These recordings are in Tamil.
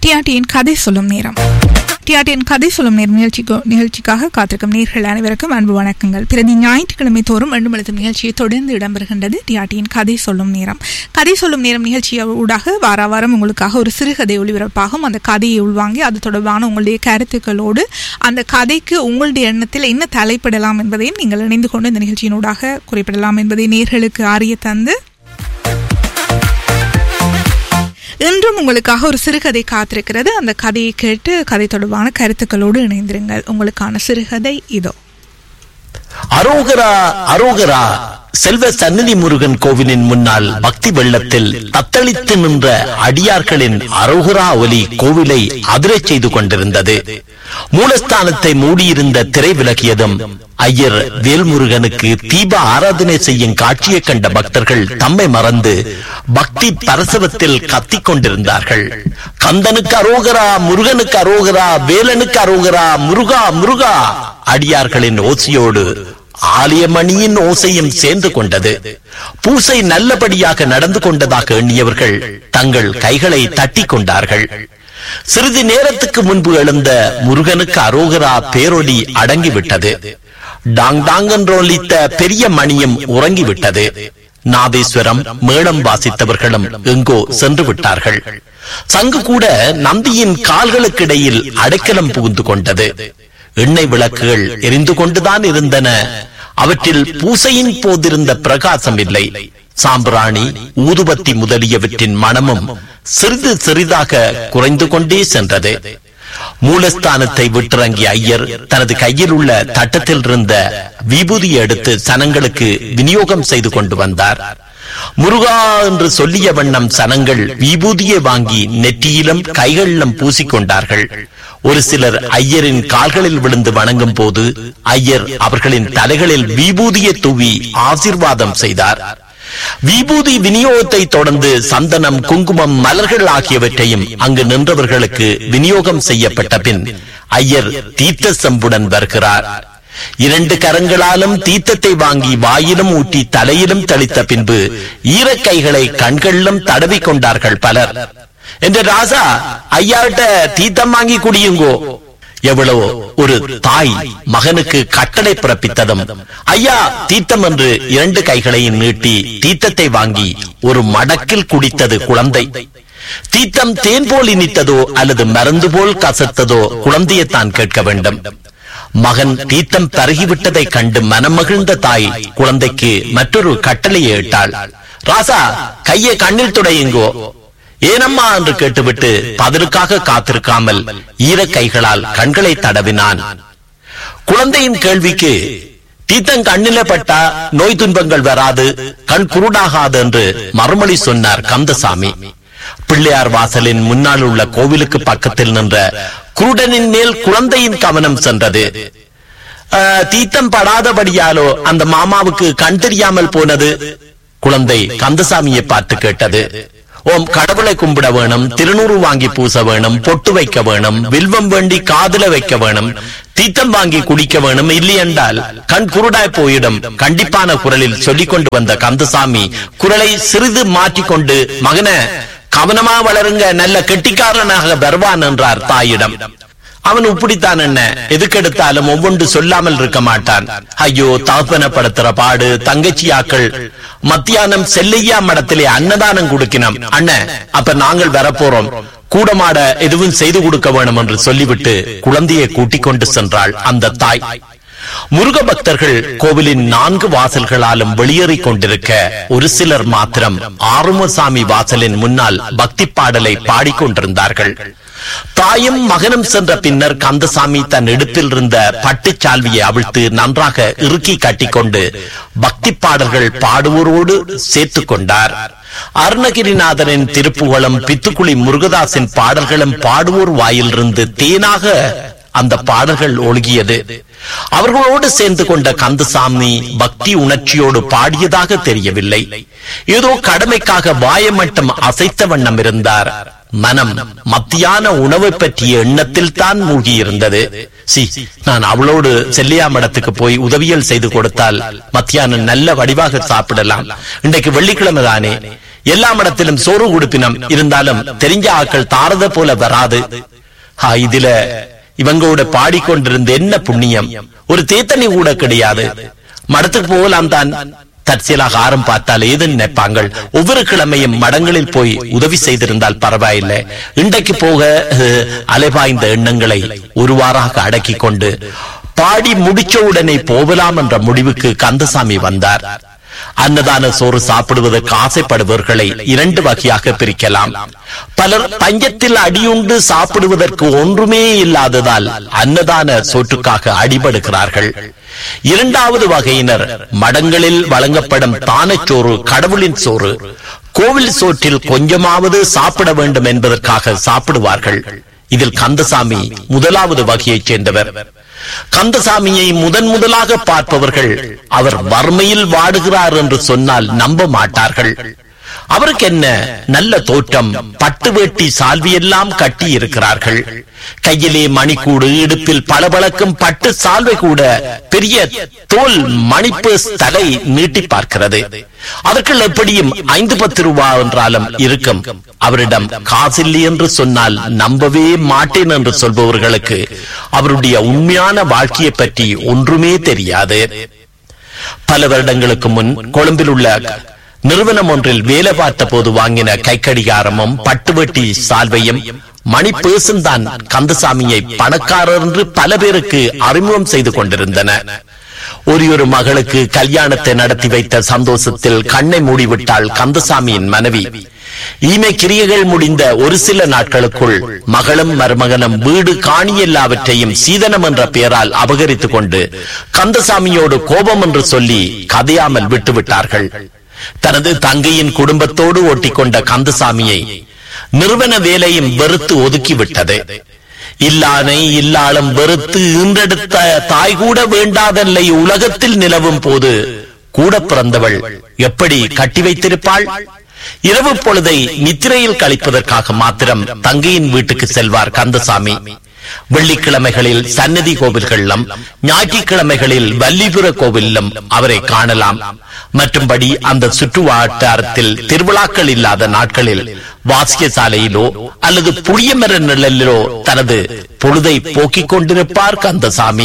டிஆர்டியின் கதை சொல்லும் நேரம் டிஆர்டியின் கதை சொல்லும் நேரம் நிகழ்ச்சிக்கு நிகழ்ச்சிக்காக காத்திருக்கும் நேர்கள் அனைவருக்கும் அன்பு வணக்கங்கள் பிரதி ஞாயிற்றுக்கிழமை தோறும் ரெண்டு மணித்தும் நிகழ்ச்சியை தொடர்ந்து இடம்பெறுகின்றது டிஆர்டியின் கதை சொல்லும் நேரம் கதை சொல்லும் நேரம் நிகழ்ச்சியை ஊடாக வார வாரம் உங்களுக்காக ஒரு சிறுகதை ஒளிபரப்பாகும் அந்த கதையை உள்வாங்கி அது தொடர்பான உங்களுடைய கருத்துக்களோடு அந்த கதைக்கு உங்களுடைய எண்ணத்தில் என்ன தலைப்பிடலாம் என்பதையும் நீங்கள் இணைந்து கொண்டு இந்த நிகழ்ச்சியினூடாக குறிப்பிடலாம் என்பதை நேர்களுக்கு அறிய தந்து இன்றும் உங்களுக்காக ஒரு சிறுகதை காத்திருக்கிறது அந்த கதையை கேட்டு கதை தொடர்பான கருத்துக்களோடு இணைந்திருங்கள் உங்களுக்கான சிறுகதை இதோ அரோகரா அரோகரா செல்வ சந்நிதி முருகன் கோவிலின் முன்னால் பக்தி வெள்ளத்தில் தத்தளித்து நின்ற அடியார்களின் அரோகரா ஒலி கோவிலை அதிரச் செய்து கொண்டிருந்தது மூலஸ்தானத்தை மூடியிருந்த திரை விலகியதும் ஐயர் வேல்முருகனுக்கு தீப ஆராதனை செய்யும் காட்சியை கண்ட பக்தர்கள் தம்மை மறந்து பக்தி பரசவத்தில் கத்திக் கொண்டிருந்தார்கள் கந்தனுக்கு அரோகரா முருகனுக்கு அரோகரா வேலனுக்கு அரோகரா முருகா முருகா அடியார்களின் ஓசையோடு ஆலயமணியின் ஓசையும் சேர்ந்து கொண்டது பூசை நல்லபடியாக நடந்து கொண்டதாக எண்ணியவர்கள் தங்கள் கைகளை தட்டி கொண்டார்கள் சிறிது நேரத்துக்கு முன்பு எழுந்த முருகனுக்கு அரோகரா பேரொலி அடங்கிவிட்டது டாங் டாங் என்று ஒலித்த பெரிய மணியும் உறங்கிவிட்டது நாதேஸ்வரம் மேளம் வாசித்தவர்களும் எங்கோ சென்று விட்டார்கள் சங்கு கூட நந்தியின் கால்களுக்கிடையில் அடைக்கலம் புகுந்து கொண்டது எண்ணெய் விளக்குகள் எரிந்து கொண்டுதான் இருந்தன அவற்றில் பூசையின் போதிருந்த பிரகாசம் இல்லை சாம்பிராணி ஊதுபத்தி முதலியவற்றின் மனமும் சிறிது சிறிதாக குறைந்து கொண்டே சென்றது மூலஸ்தானத்தை விட்டிறங்கிய ஐயர் தனது கையில் உள்ள தட்டத்தில் இருந்த விபூதியை எடுத்து சனங்களுக்கு விநியோகம் செய்து கொண்டு வந்தார் முருகா என்று சொல்லிய வண்ணம் சனங்கள் விபூதியை வாங்கி நெற்றியிலும் கைகளிலும் பூசிக்கொண்டார்கள் ஒரு சிலர் ஐயரின் கால்களில் விழுந்து வணங்கும் போது ஐயர் அவர்களின் தலைகளில் விபூதியை தூவி ஆசிர்வாதம் செய்தார் விபூதி விநியோகத்தை தொடர்ந்து சந்தனம் குங்குமம் மலர்கள் ஆகியவற்றையும் அங்கு நின்றவர்களுக்கு விநியோகம் செய்யப்பட்ட பின் ஐயர் தீர்த்த செம்புடன் வருகிறார் இரண்டு கரங்களாலும் தீர்த்தத்தை வாங்கி வாயிலும் ஊட்டி தலையிலும் தெளித்த பின்பு ஈரக்கைகளை கண்களிலும் தடவி கொண்டார்கள் பலர் என்ற ராசா ஐயாவிட்ட தீர்த்தம் வாங்கி குடியுங்கோ எவ்வளவோ ஒரு தாய் மகனுக்கு கட்டளை பிறப்பித்ததும் ஐயா தீர்த்தம் என்று இரண்டு கைகளையும் நீட்டி தீர்த்தத்தை வாங்கி ஒரு மடக்கில் குடித்தது குழந்தை தீர்த்தம் தேன் போல் இனித்ததோ அல்லது மருந்து போல் கசத்ததோ குழந்தையைத்தான் கேட்க வேண்டும் மகன் தீர்த்தம் பருகிவிட்டதை கண்டு மனமகிழ்ந்த தாய் குழந்தைக்கு மற்றொரு கட்டளையை இட்டாள் ராசா கையை கண்ணில் துடையுங்கோ ஏனம்மா என்று கேட்டுவிட்டு பதிலுக்காக காத்திருக்காமல் ஈர கைகளால் கண்களை தடவினான் குழந்தையின் கேள்விக்கு தீத்தம் கண்ணில பட்டா நோய் துன்பங்கள் வராது கண் குருடாகாது என்று மறுமொழி சொன்னார் கந்தசாமி பிள்ளையார் வாசலின் முன்னால் உள்ள கோவிலுக்கு பக்கத்தில் நின்ற குருடனின் மேல் குழந்தையின் கவனம் சென்றது தீத்தம் படாதபடியாலோ அந்த மாமாவுக்கு கண் தெரியாமல் போனது குழந்தை கந்தசாமியை பார்த்து கேட்டது ஓம் கடவுளை கும்பிட வேணும் திருநூறு வாங்கி பூச வேணும் பொட்டு வைக்க வேணும் வில்வம் வேண்டி காதுல வைக்க வேணும் தீத்தம் வாங்கி குடிக்க வேணும் இல்லையென்றால் கண் குருடாய் போயிடும் கண்டிப்பான குரலில் சொல்லிக் கொண்டு வந்த கந்தசாமி குரலை சிறிது மாற்றிக்கொண்டு மகன கவனமா வளருங்க நல்ல கெட்டிக்காரனாக வருவான் என்றார் தாயிடம் அவன் இப்படித்தான் என்ன எதுக்கெடுத்தாலும் ஒவ்வொன்று சொல்லாமல் இருக்க மாட்டான் ஐயோ தாப்பனப்படுத்துற பாடு தங்கச்சியாக்கள் மத்தியானம் செல்லையா மடத்திலே அன்னதானம் கொடுக்கினோம் அண்ணன் அப்ப நாங்கள் வரப்போறோம் கூடமாட எதுவும் செய்து கொடுக்க வேணும் என்று சொல்லிவிட்டு குழந்தையை கூட்டிக் கொண்டு சென்றாள் அந்த தாய் முருக பக்தர்கள் கோவிலின் நான்கு வாசல்களாலும் வெளியேறிக் கொண்டிருக்க ஒரு சிலர் மாத்திரம் ஆறுமசாமி வாசலின் முன்னால் பக்தி பாடலை பாடிக்கொண்டிருந்தார்கள் தாயும் மகனும் சென்ற பின்னர் கந்தசாமி தன் இடுப்பில் இருந்த பட்டுச் சால்வியை அவிழ்த்து நன்றாக இறுக்கி கட்டிக்கொண்டு பக்தி பாடல்கள் பாடுவோரோடு சேர்த்து கொண்டார் அருணகிரிநாதரின் திருப்புகழும் பித்துக்குளி முருகதாசின் பாடல்களும் பாடுவோர் வாயிலிருந்து தேனாக அந்த பாடல்கள் ஒழுகியது அவர்களோடு சேர்ந்து கொண்ட கந்தசாமி பக்தி உணர்ச்சியோடு பாடியதாக தெரியவில்லை ஏதோ கடமைக்காக வாயை மட்டும் அசைத்த வண்ணம் இருந்தார் மனம் மத்தியான உணவை பற்றிய எண்ணத்தில் தான் மூழ்கியிருந்தது சி நான் அவளோடு செல்லியாமடத்துக்கு போய் உதவியல் செய்து கொடுத்தால் மத்தியானம் நல்ல வடிவாக சாப்பிடலாம் இன்றைக்கு வெள்ளிக்கிழமை தானே எல்லா இடத்திலும் சோறு கொடுப்பினம் இருந்தாலும் தெரிஞ்ச ஆட்கள் தாரத போல வராது ஆ, இதுல இவங்களோட பாடிக்கொண்டிருந்த என்ன புண்ணியம் ஒரு தேத்தனி கூட கிடையாது மடத்துக்கு போகலாம் தான் தற்செயலாக ஆரம் பார்த்தால் ஏது நினைப்பாங்கள் ஒவ்வொரு கிழமையும் மடங்களில் போய் உதவி செய்திருந்தால் பரவாயில்லை இன்றைக்கு போக அஹ், அலைபாய்ந்த எண்ணங்களை ஒருவாறாக அடக்கிக் கொண்டு பாடி முடிச்ச உடனே போகலாம் என்ற முடிவுக்கு கந்தசாமி வந்தார் அன்னதான சோறு சாப்பிடுவதற்கு ஆசைப்படுபவர்களை இரண்டு வகையாக பிரிக்கலாம் பலர் பஞ்சத்தில் அடியுண்டு சாப்பிடுவதற்கு ஒன்றுமே இல்லாததால் அன்னதான சோற்றுக்காக அடிபடுகிறார்கள் இரண்டாவது வகையினர் மடங்களில் வழங்கப்படும் தானச்சோறு கடவுளின் சோறு கோவில் சோற்றில் கொஞ்சமாவது சாப்பிட வேண்டும் என்பதற்காக சாப்பிடுவார்கள் இதில் கந்தசாமி முதலாவது வகையைச் சேர்ந்தவர் கந்தசாமியை முதன் முதலாக பார்ப்பவர்கள் அவர் வறுமையில் வாடுகிறார் என்று சொன்னால் நம்ப மாட்டார்கள் அவருக்கு என்ன நல்ல தோற்றம் பட்டு வேட்டி சால்வையெல்லாம் கட்டி இருக்கிறார்கள் கையிலே மணிக்கூடு இடுப்பில் பளபளக்கும் பட்டு சால்வை கூட பெரிய தோல் மணிப்பு தலை நீட்டி பார்க்கிறது அதற்குள் எப்படியும் ஐந்து பத்து ரூபாய் என்றாலும் இருக்கும் அவரிடம் காசில்லை என்று சொன்னால் நம்பவே மாட்டேன் என்று சொல்பவர்களுக்கு அவருடைய உண்மையான வாழ்க்கையை பற்றி ஒன்றுமே தெரியாது பல வருடங்களுக்கு முன் கொழும்பில் உள்ள நிறுவனம் ஒன்றில் வேலை பார்த்த போது வாங்கின கைக்கடிகாரமும் பட்டுவட்டி சால்வையும் மணி பேசும் தான் கந்தசாமியை பணக்காரர் என்று பல பேருக்கு அறிமுகம் செய்து கொண்டிருந்தன ஒரு ஒரு மகளுக்கு கல்யாணத்தை நடத்தி வைத்த சந்தோஷத்தில் கண்ணை மூடிவிட்டாள் கந்தசாமியின் மனைவி ஈமை கிரியைகள் முடிந்த ஒரு சில நாட்களுக்குள் மகளும் மருமகனும் வீடு காணி எல்லாவற்றையும் சீதனம் என்ற பெயரால் அபகரித்துக் கொண்டு கந்தசாமியோடு கோபம் என்று சொல்லி கதையாமல் விட்டுவிட்டார்கள் தனது தங்கையின் குடும்பத்தோடு ஒட்டிக்கொண்ட கந்தசாமியை நிறுவன வேலையும் வெறுத்து ஒதுக்கிவிட்டது இல்லானை இல்லாளும் வெறுத்து ஈன்றெடுத்த தாய் கூட வேண்டாதல்லை உலகத்தில் நிலவும் போது கூட பிறந்தவள் எப்படி கட்டி வைத்திருப்பாள் இரவு பொழுதை நித்திரையில் கழிப்பதற்காக மாத்திரம் தங்கையின் வீட்டுக்கு செல்வார் கந்தசாமி வெள்ளிக்கிழமைகளில் சன்னதி கோவில்களிலும் ஞாயிற்றுக்கிழமைகளில் வல்லிபுர கோவிலிலும் அவரை காணலாம் மற்றும்படி அந்த சுற்று வட்டாரத்தில் திருவிழாக்கள் இல்லாத நாட்களில் வாசிய சாலையிலோ அல்லது புளியமர நிழலிலோ தனது பொழுதை போக்கிக் கொண்டிருப்பார் கந்தசாமி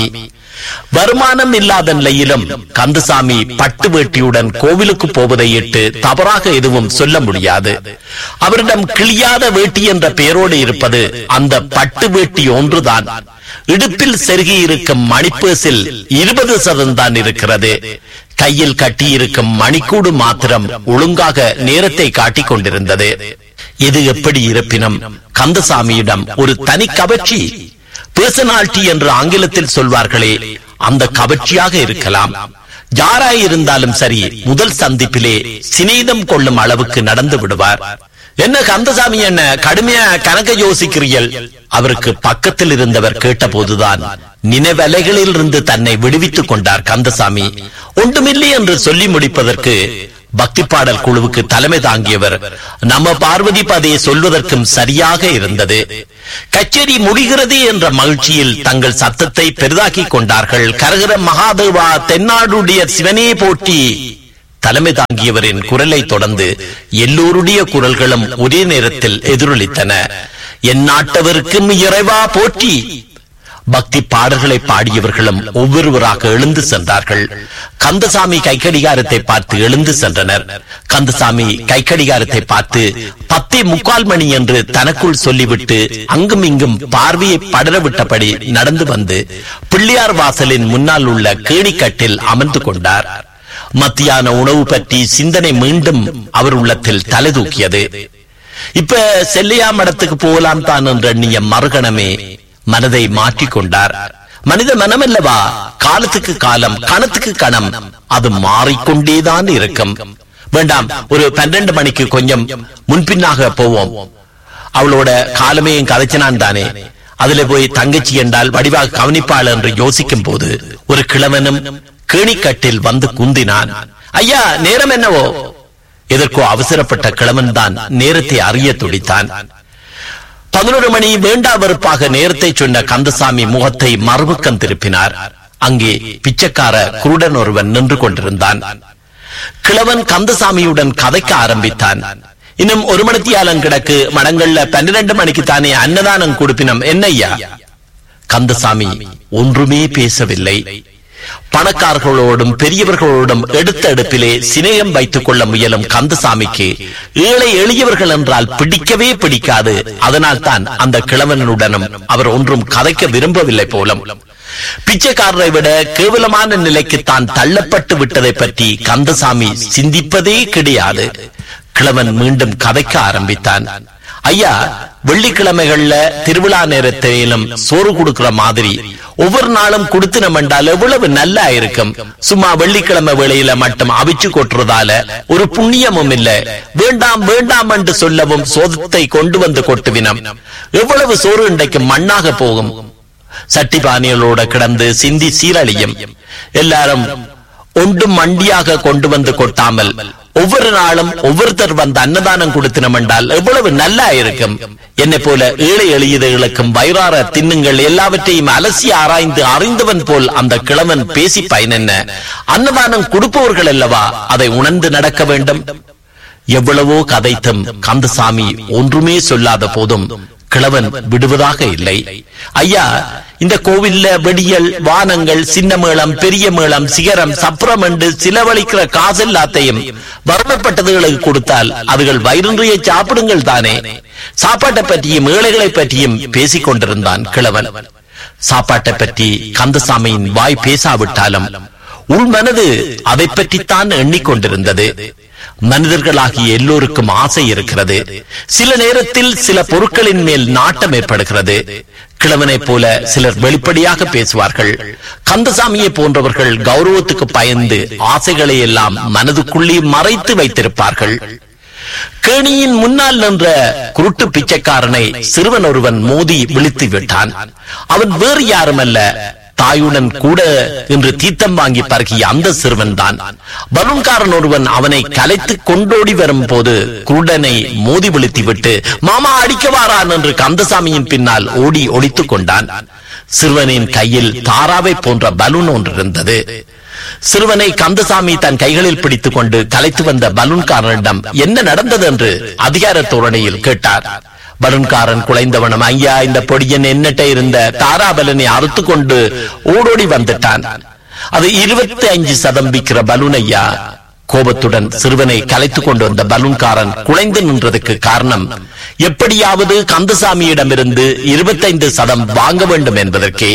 வருமானம் இல்லாத நிலையிலும் கந்தசாமி பட்டு வேட்டியுடன் கோவிலுக்கு போவதை இட்டு தவறாக எதுவும் சொல்ல முடியாது அவரிடம் கிளியாத வேட்டி என்ற பெயரோடு இருப்பது அந்த பட்டு வேட்டி ஒன்றுதான் இடுப்பில் செருகி இருக்கும் மணிப்பேசில் இருபது சதம் தான் இருக்கிறது கையில் கட்டியிருக்கும் மணிக்கூடு மாத்திரம் ஒழுங்காக நேரத்தை காட்டிக் கொண்டிருந்தது இது எப்படி இருப்பினும் கந்தசாமியிடம் ஒரு தனி கவர்ச்சி பேர்சனாலிட்டி என்று ஆங்கிலத்தில் சொல்வார்களே அந்த கவர்ச்சியாக இருக்கலாம் யாராய் இருந்தாலும் சரி முதல் சந்திப்பிலே சிநேதம் கொள்ளும் அளவுக்கு நடந்து விடுவார் என்ன கந்தசாமி என்ன கடுமையா கணக்க யோசிக்கிறீர்கள் அவருக்கு பக்கத்தில் இருந்தவர் கேட்டபோதுதான் நினைவலைகளில் இருந்து தன்னை விடுவித்துக் கொண்டார் கந்தசாமி ஒன்றுமில்லை என்று சொல்லி முடிப்பதற்கு பக்தி பாடல் குழுவுக்கு தலைமை தாங்கியவர் நம்ம பார்வதி பதையை சொல்வதற்கும் சரியாக இருந்தது கச்சேரி முடிகிறது என்ற மகிழ்ச்சியில் தங்கள் சத்தத்தை பெரிதாக்கிக் கொண்டார்கள் கரகர மகாதேவா தென்னாடுடைய சிவனே போட்டி தலைமை தாங்கியவரின் குரலை தொடர்ந்து எல்லோருடைய குரல்களும் ஒரே நேரத்தில் எதிரொலித்தன என் நாட்டவருக்கும் இறைவா போற்றி பக்தி பாடல்களை பாடியவர்களும் ஒவ்வொருவராக எழுந்து சென்றார்கள் கந்தசாமி கைக்கடிகாரத்தை பார்த்து எழுந்து சென்றனர் கந்தசாமி கைக்கடிகாரத்தை பார்த்து பத்தே முக்கால் மணி என்று தனக்குள் சொல்லிவிட்டு அங்கும் இங்கும் பார்வையை படரவிட்டபடி நடந்து வந்து பிள்ளையார் வாசலின் முன்னால் உள்ள கேணிக்கட்டில் அமர்ந்து கொண்டார் மத்தியான உணவு பற்றி சிந்தனை மீண்டும் அவர் உள்ளத்தில் தலை தூக்கியது இப்ப செல்லையா மடத்துக்கு போகலாம் தான் என்ற எண்ணிய மறுகணமே மனதை மாற்றிக்கொண்டார் மனித மனமல்லவா காலத்துக்கு காலம் கணத்துக்கு கணம் அது மாறிக்கொண்டேதான் இருக்கும் வேண்டாம் ஒரு பன்னெண்டு மணிக்கு கொஞ்சம் முன்பின்னாக போவோம் அவளோட காலமையும் கதைச்சினான் தானே அதுல போய் தங்கச்சி என்றால் வடிவாக கவனிப்பாள் என்று யோசிக்கும் போது ஒரு கிழவனும் கேணிக்கட்டில் வந்து குந்தினான் ஐயா நேரம் என்னவோ எதற்கோ அவசரப்பட்ட கிழவன் தான் நேரத்தை அறிய துடித்தான் பதினொரு மணி வேண்டா வெறுப்பாக நேரத்தை சொன்ன கந்தசாமி முகத்தை மறுபக்கம் திருப்பினார் அங்கே பிச்சைக்கார குருடன் ஒருவன் நின்று கொண்டிருந்தான் கிழவன் கந்தசாமியுடன் கதைக்க ஆரம்பித்தான் இன்னும் ஒரு மணித்தியாலம் கிடக்கு மடங்கள்ல பன்னிரண்டு மணிக்கு தானே அன்னதானம் கொடுப்பினம் என்னய்யா கந்தசாமி ஒன்றுமே பேசவில்லை பணக்காரர்களோடும் பெரியவர்களோடும் எடுத்த எடுப்பிலே சிநேகம் வைத்துக் கொள்ள முயலும் கந்தசாமிக்கு ஏழை எளியவர்கள் என்றால் பிடிக்கவே பிடிக்காது அதனால் தான் அந்த கிழவனுடனும் அவர் ஒன்றும் கதைக்க விரும்பவில்லை போலும் பிச்சைக்காரரை விட கேவலமான நிலைக்கு தான் தள்ளப்பட்டு விட்டதை பற்றி கந்தசாமி சிந்திப்பதே கிடையாது கிழவன் மீண்டும் கதைக்க ஆரம்பித்தான் ஐயா வெள்ளிக்கிழமைகள்ல திருவிழா நேரத்திலும் சோறு கொடுக்கிற மாதிரி ஒவ்வொரு நாளும் கொடுத்தினம் என்றால் எவ்வளவு நல்லா இருக்கும் சும்மா வெள்ளிக்கிழமை வேளையில மட்டும் அவிச்சு கொட்டுறதால ஒரு புண்ணியமும் இல்ல வேண்டாம் வேண்டாம் என்று சொல்லவும் சோதத்தை கொண்டு வந்து கொட்டுவினம் எவ்வளவு சோறு இன்றைக்கு மண்ணாக போகும் சட்டி பானியலோட கிடந்து சிந்தி சீரழியும் எல்லாரும் ஒன்றும் மண்டியாக கொண்டு வந்து கொட்டாமல் ஒவ்வொரு நாளும் ஒவ்வொருத்தர் வந்து அன்னதானம் கொடுத்தினம் என்றால் எவ்வளவு நல்லா இருக்கும் என்னை போல ஏழை எளியதுகளுக்கும் வயிறார தின்னுங்கள் எல்லாவற்றையும் அலசி ஆராய்ந்து அறிந்தவன் போல் அந்த கிழவன் பேசி பயனென்ன அன்னதானம் கொடுப்பவர்கள் அல்லவா அதை உணர்ந்து நடக்க வேண்டும் எவ்வளவோ கதைத்தும் கந்தசாமி ஒன்றுமே சொல்லாத போதும் கிழவன் விடுவதாக இல்லை ஐயா இந்த கோவில்ல வெடியல் வானங்கள் சின்ன மேளம் பெரிய மேளம் சிகரம் சப்புரம் என்று சிலவழிக்கிற காசெல்லாத்தையும் வறுமைப்பட்டதுகளுக்கு கொடுத்தால் அதுகள் வயிறின்றிய சாப்பிடுங்கள் தானே சாப்பாட்டை பற்றியும் ஏழைகளை பற்றியும் பேசிக் கொண்டிருந்தான் கிழவன் சாப்பாட்டை பற்றி கந்தசாமியின் வாய் பேசாவிட்டாலும் உள் மனது அதை பற்றித்தான் எண்ணிக்கொண்டிருந்தது மனிதர்களாகிய எல்லோருக்கும் ஆசை இருக்கிறது சில நேரத்தில் சில பொருட்களின் மேல் நாட்டம் ஏற்படுகிறது கிழவனைப் போல சிலர் வெளிப்படையாக பேசுவார்கள் கந்தசாமியை போன்றவர்கள் கௌரவத்துக்கு பயந்து ஆசைகளை எல்லாம் மனதுக்குள்ளே மறைத்து வைத்திருப்பார்கள் கேணியின் முன்னால் நின்ற குருட்டு பிச்சைக்காரனை சிறுவன் ஒருவன் மோதி விழித்து விட்டான் அவன் வேறு யாருமல்ல தாயுடன் கூட இன்று தீர்த்தம் வாங்கி பருகிய அந்த சிறுவன் தான் பலூன்காரன் ஒருவன் அவனை கலைத்து கொண்டோடி வரும் போது குருடனை மோதி விழுத்தி விட்டு மாமா அடிக்க வாரான் என்று கந்தசாமியின் பின்னால் ஓடி ஒளித்துக் கொண்டான் சிறுவனின் கையில் தாராவை போன்ற பலூன் ஒன்று இருந்தது சிறுவனை கந்தசாமி தன் கைகளில் பிடித்துக் கொண்டு கலைத்து வந்த பலூன்காரனிடம் என்ன நடந்தது என்று அதிகார தோரணையில் கேட்டார் பலூன்காரன் குலைந்தவனும் ஐயா இந்த பொடியன் என்னட்ட இருந்த தாராபலனை அறுத்து கொண்டு ஓடோடி வந்துட்டான் அது இருபத்தி அஞ்சு சதம் விக்கிற பலூன் ஐயா கோபத்துடன் சிறுவனை கலைத்துக் கொண்டு வந்த பலூன்காரன் குலைந்து நின்றதுக்கு காரணம் எப்படியாவது கந்தசாமியிடமிருந்து இருபத்தைந்து சதம் வாங்க வேண்டும் என்பதற்கே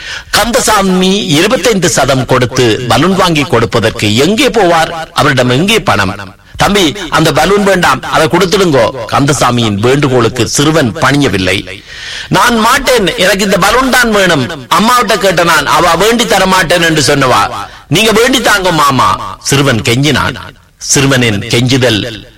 கந்தசாமி இருபத்தைந்து சதம் கொடுத்து பலூன் வாங்கி கொடுப்பதற்கு எங்கே போவார் அவரிடம் எங்கே பணம் தம்பி அந்த பலூன் வேண்டாம் அதை கொடுத்துடுங்கோ கந்தசாமியின் வேண்டுகோளுக்கு சிறுவன் பணியவில்லை நான் மாட்டேன் எனக்கு இந்த பலூன் தான் வேணும் அம்மாவிட்ட கேட்ட நான் அவ வேண்டி தர மாட்டேன் என்று சொன்னவா நீங்க வேண்டி தாங்க மாமா சிறுவன் கெஞ்சினான் சிறுவனின் கெஞ்சுதல்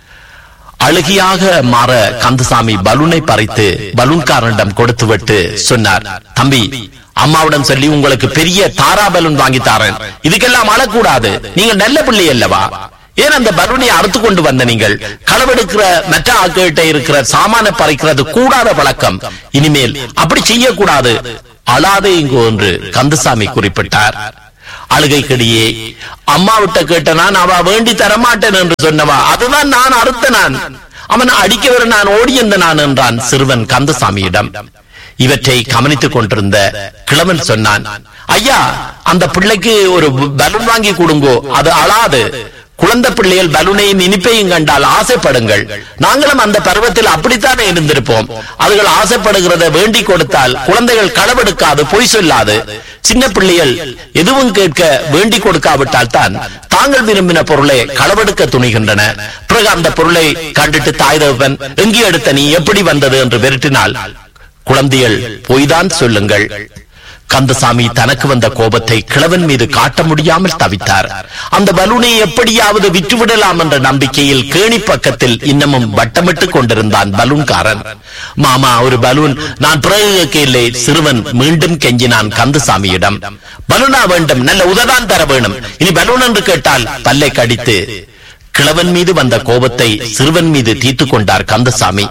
அழுகியாக மாற கந்தசாமி பலூனை பறித்து பலூன்காரனிடம் கொடுத்துவிட்டு சொன்னார் தம்பி அம்மாவிடம் சொல்லி உங்களுக்கு பெரிய தாரா பலூன் வாங்கி தாரேன் இதுக்கெல்லாம் அழக்கூடாது நீங்க நல்ல பிள்ளை அல்லவா ஏன் அந்த பலூனை அறுத்து கொண்டு வந்த நீங்கள் களவெடுக்கிற மற்ற ஆட்கள்கிட்ட இருக்கிற சாமான பறிக்கிறது கூடாத பழக்கம் இனிமேல் அப்படி செய்யக்கூடாது அழாதே இங்கு என்று கந்தசாமி குறிப்பிட்டார் அழுகைக்கிடையே அம்மாவிட்ட கேட்ட நான் அவ வேண்டி தரமாட்டேன் என்று சொன்னவா அதுதான் நான் அறுத்த நான் அவன் அடிக்க வர நான் ஓடியந்த நான் என்றான் சிறுவன் கந்தசாமியிடம் இவற்றை கவனித்துக் கொண்டிருந்த கிழவன் சொன்னான் ஐயா அந்த பிள்ளைக்கு ஒரு பலூன் வாங்கி கொடுங்கோ அது அழாது குழந்தை பிள்ளைகள் பலூனையும் இனிப்பையும் கண்டால் ஆசைப்படுங்கள் நாங்களும் அந்த பருவத்தில் அப்படித்தானே இருந்திருப்போம் அதுகள் ஆசைப்படுகிறத வேண்டி கொடுத்தால் குழந்தைகள் களவெடுக்காது பொய் சொல்லாது சின்ன பிள்ளைகள் எதுவும் கேட்க வேண்டி கொடுக்காவிட்டால் தான் தாங்கள் விரும்பின பொருளை களவெடுக்க துணிகின்றன பிறகு அந்த பொருளை கண்டிட்டு தாய் தகவன் எங்கே எடுத்த நீ எப்படி வந்தது என்று விரட்டினால் குழந்தைகள் பொய்தான் சொல்லுங்கள் கந்தசாமி தனக்கு வந்த கோபத்தை கிழவன் மீது காட்ட முடியாமல் தவித்தார் அந்த பலூனை எப்படியாவது விற்றுவிடலாம் என்ற நம்பிக்கையில் கேணி பக்கத்தில் இன்னமும் வட்டமிட்டுக் கொண்டிருந்தான் பலூன்காரன் மாமா ஒரு பலூன் நான் பிறகு கேட்கவில்லை சிறுவன் மீண்டும் கெஞ்சினான் கந்தசாமியிடம் பலூனா வேண்டும் நல்ல உததான் தர வேணும் இனி பலூன் என்று கேட்டால் பல்லை கடித்து கிழவன் மீது வந்த கோபத்தை சிறுவன் மீது தீர்த்து கொண்டார் கந்தசாமி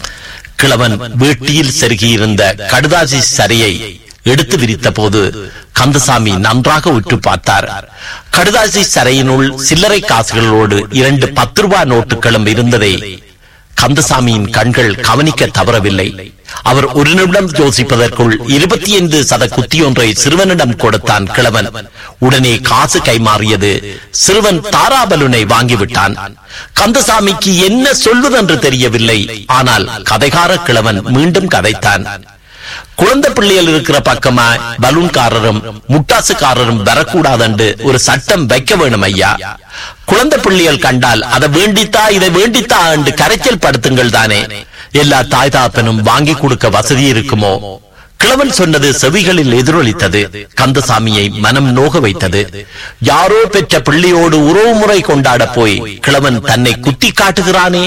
கிழவன் வீட்டில் செருகியிருந்த கடுதாசி சரியை எடுத்து விரித்த போது கந்தசாமி நன்றாக உற்று பார்த்தார் கடுதாசி சரையினுள் சில்லறை காசுகளோடு இரண்டு பத்து ரூபாய் நோட்டுகளும் இருந்ததை கந்தசாமியின் கண்கள் கவனிக்க தவறவில்லை அவர் ஒரு நிமிடம் யோசிப்பதற்குள் இருபத்தி ஐந்து சத குத்தியொன்றை சிறுவனிடம் கொடுத்தான் கிழவன் உடனே காசு கைமாறியது சிறுவன் தாராபலுனை வாங்கிவிட்டான் கந்தசாமிக்கு என்ன சொல்வதென்று தெரியவில்லை ஆனால் கதைகார கிழவன் மீண்டும் கதைத்தான் குழந்தை பிள்ளைகள் இருக்கிற பக்கமா பலூன்காரரும் முட்டாசுக்காரரும் வரக்கூடாதென்று ஒரு சட்டம் வைக்க வேணும் ஐயா குழந்தை பிள்ளைகள் கண்டால் அதை வேண்டித்தா இதை வேண்டித்தா என்று கரைச்சல் படுத்துங்கள் தானே எல்லா தாய் தாப்பனும் வாங்கி கொடுக்க வசதி இருக்குமோ கிழவன் சொன்னது செவிகளில் எதிரொலித்தது கந்தசாமியை மனம் நோக வைத்தது யாரோ பெற்ற பிள்ளையோடு உறவுமுறை கொண்டாட போய் கிழவன் தன்னை குத்தி காட்டுகிறானே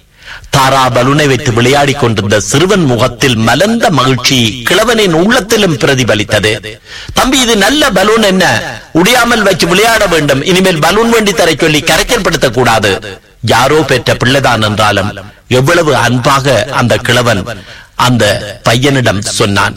தாரா பலூனை வைத்து விளையாடிக் கொண்டிருந்த சிறுவன் முகத்தில் மலர்ந்த மகிழ்ச்சி கிழவனின் உள்ளத்திலும் பிரதிபலித்தது தம்பி இது நல்ல பலூன் என்ன உடையாமல் வச்சு விளையாட வேண்டும் இனிமேல் பலூன் வேண்டி தர சொல்லி கரைச்சல் படுத்தக் கூடாது யாரோ பெற்ற பிள்ளைதான் என்றாலும் எவ்வளவு அன்பாக அந்த கிழவன் அந்த பையனிடம் சொன்னான்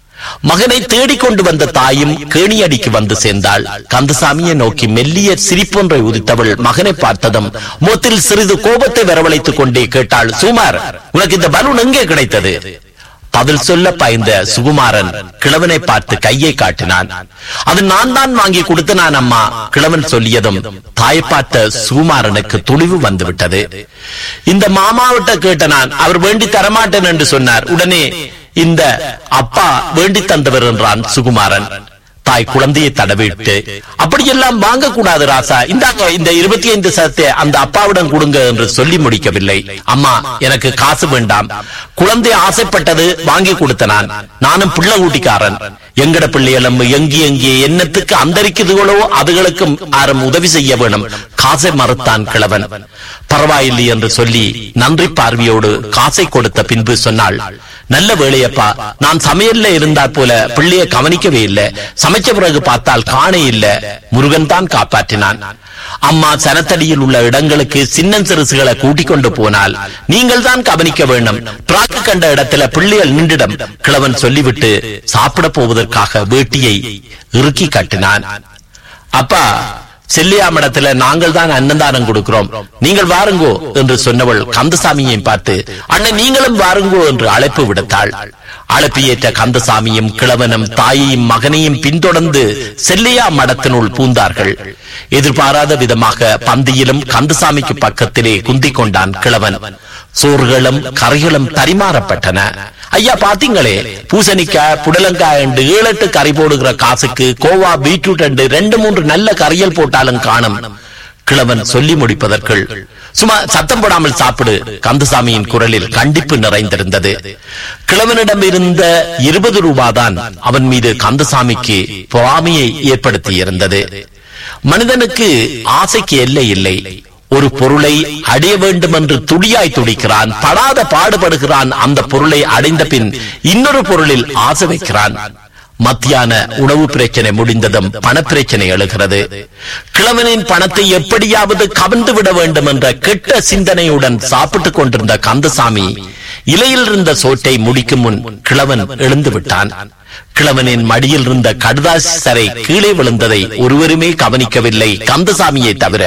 மகனை தேடிக்கொண்டு வந்த தாயும் கேணியடிக்கு வந்து சேர்ந்தாள் கந்தசாமியை நோக்கி மெல்லிய சிரிப்பொன்றை உதித்தவள் மகனை பார்த்ததும் முகத்தில் சிறிது கோபத்தை வரவழைத்துக் கொண்டே கேட்டாள் சுமார் உனக்கு இந்த பலூன் எங்கே கிடைத்தது பதில் சொல்ல பாய்ந்த சுகுமாரன் கிழவனை பார்த்து கையை காட்டினான் அது நான் தான் வாங்கி கொடுத்தனான் அம்மா கிழவன் சொல்லியதும் தாய் பார்த்த சுகுமாரனுக்கு துணிவு வந்துவிட்டது இந்த மாமாவிட்ட கேட்ட நான் அவர் வேண்டி தரமாட்டேன் என்று சொன்னார் உடனே இந்த அப்பா வேண்டி தந்தவர் என்றான் சுகுமாரன் தாய் குழந்தையை தடவிட்டு அப்படியெல்லாம் வாங்க கூடாது ராசா இந்தாங்க இந்த இருபத்தி ஐந்து சதத்தை அந்த அப்பாவிடம் கொடுங்க என்று சொல்லி முடிக்கவில்லை அம்மா எனக்கு காசு வேண்டாம் குழந்தை ஆசைப்பட்டது வாங்கி கொடுத்த நான் நானும் பிள்ளை ஊட்டிக்காரன் எங்கட பிள்ளைகளும் எங்கி எங்கே என்னத்துக்கு அந்தரிக்குதுகளோ அதுகளுக்கும் யாரும் உதவி செய்ய வேணும் காசை மறுத்தான் கிழவன் பரவாயில்லை என்று சொல்லி நன்றி பார்வையோடு காசை கொடுத்த பின்பு சொன்னாள் நல்ல வேலையப்பா நான் சமையல்ல இருந்தா போல பிள்ளைய கவனிக்கவே இல்லை சமைச்ச பிறகு பார்த்தால் காண இல்ல முருகன் தான் காப்பாற்றினான் அம்மா சனத்தடியில் உள்ள இடங்களுக்கு சின்ன சிறுசுகளை கூட்டிக் கொண்டு போனால் நீங்கள் தான் கவனிக்க வேண்டும் பிராக்கு கண்ட இடத்துல பிள்ளைகள் நின்றிடம் கிழவன் சொல்லிவிட்டு சாப்பிட போவதற்காக வேட்டியை இறுக்கி கட்டினான் அப்பா செல்லியாமிடத்துல நாங்கள் தான் அன்னதானம் கொடுக்கிறோம் நீங்கள் வாருங்கோ என்று சொன்னவள் கந்தசாமியை பார்த்து அண்ணன் நீங்களும் வாருங்கோ என்று அழைப்பு விடுத்தாள் அழைப்பியேற்ற கந்தசாமியும் கிழவனும் தாயையும் மகனையும் பின்தொடர்ந்து செல்லியா மடத்தினுள் பூந்தார்கள் எதிர்பாராத விதமாக பந்தியிலும் கந்தசாமிக்கு பக்கத்திலே குந்திக் கொண்டான் கிழவன் சோறுகளும் கறிகளும் பரிமாறப்பட்டன ஐயா பாத்தீங்களே பூசணிக்காய் புடலங்காய் என்று ஏழு எட்டு கறி போடுகிற காசுக்கு கோவா பீட்ரூட் என்று ரெண்டு மூன்று நல்ல கறியல் போட்டாலும் காணும் கிழவன் சொல்லி முடிப்பதற்குள் சும்மா சத்தம் போடாமல் சாப்பிடு கந்தசாமியின் குரலில் கண்டிப்பு நிறைந்திருந்தது கிழவனிடம் இருந்த இருபது ரூபாதான் அவன் மீது கந்தசாமிக்கு பொறாமையை ஏற்படுத்தி இருந்தது மனிதனுக்கு ஆசைக்கு எல்லை இல்லை ஒரு பொருளை அடைய வேண்டும் என்று துடியாய் துடிக்கிறான் படாத பாடுபடுகிறான் அந்த பொருளை அடைந்த பின் இன்னொரு பொருளில் ஆசை வைக்கிறான் மத்தியான உணவு பிரச்சனை முடிந்ததும் பணப்பிரச்சனை எழுகிறது கிழவனின் பணத்தை எப்படியாவது கவர்ந்து விட வேண்டும் என்ற கெட்ட சிந்தனையுடன் சாப்பிட்டுக் கொண்டிருந்த கந்தசாமி இலையில் இருந்த சோற்றை முடிக்கும் முன் கிழவன் எழுந்து விட்டான் கிழவனின் மடியில் இருந்த கடுதாசி சரை கீழே விழுந்ததை ஒருவருமே கவனிக்கவில்லை கந்தசாமியை தவிர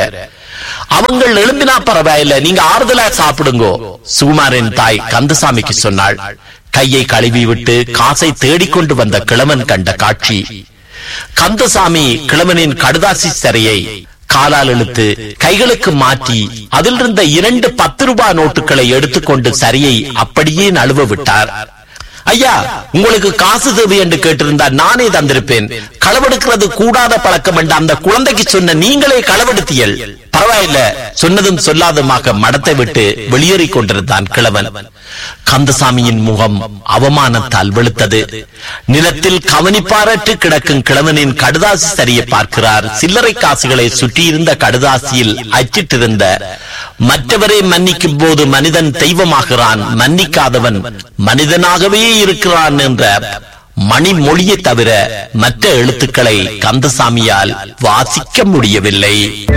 அவங்கள் எழும்பினா பரவாயில்ல நீங்க ஆறுதலா சாப்பிடுங்கோ சுகுமாரின் தாய் கந்தசாமிக்கு சொன்னாள் கையை கழுவி விட்டு காசை தேடிக்கொண்டு வந்த கிழவன் கண்ட காட்சி கந்தசாமி கிழவனின் கடுதாசி சரையை காலால் இழுத்து கைகளுக்கு மாற்றி அதில் இருந்த இரண்டு பத்து ரூபாய் நோட்டுகளை எடுத்துக்கொண்டு சரியை அப்படியே நழுவ விட்டார் ஐயா உங்களுக்கு காசு தேவை என்று கேட்டிருந்தா நானே தந்திருப்பேன் களவெடுக்கிறது கூடாத பழக்கம் என்று அந்த குழந்தைக்கு சொன்ன நீங்களே களவெடுத்தியல் பரவாயில்ல சொன்னதும் சொல்லாதமாக மடத்தை விட்டு வெளியேறிக் கொண்டிருந்தான் கிழவன் கந்தசாமியின் முகம் அவமானத்தால் வெளுத்தது நிலத்தில் கவனிப்பாரற்று கிடக்கும் கிழவனின் கடுதாசி சரிய பார்க்கிறார் சில்லறை காசுகளை சுற்றியிருந்த கடுதாசியில் அச்சிட்டிருந்த மற்றவரை மன்னிக்கும் போது மனிதன் தெய்வமாகிறான் மன்னிக்காதவன் மனிதனாகவே இருக்கிறான் என்ற மணிமொழியை தவிர மற்ற எழுத்துக்களை கந்தசாமியால் வாசிக்க முடியவில்லை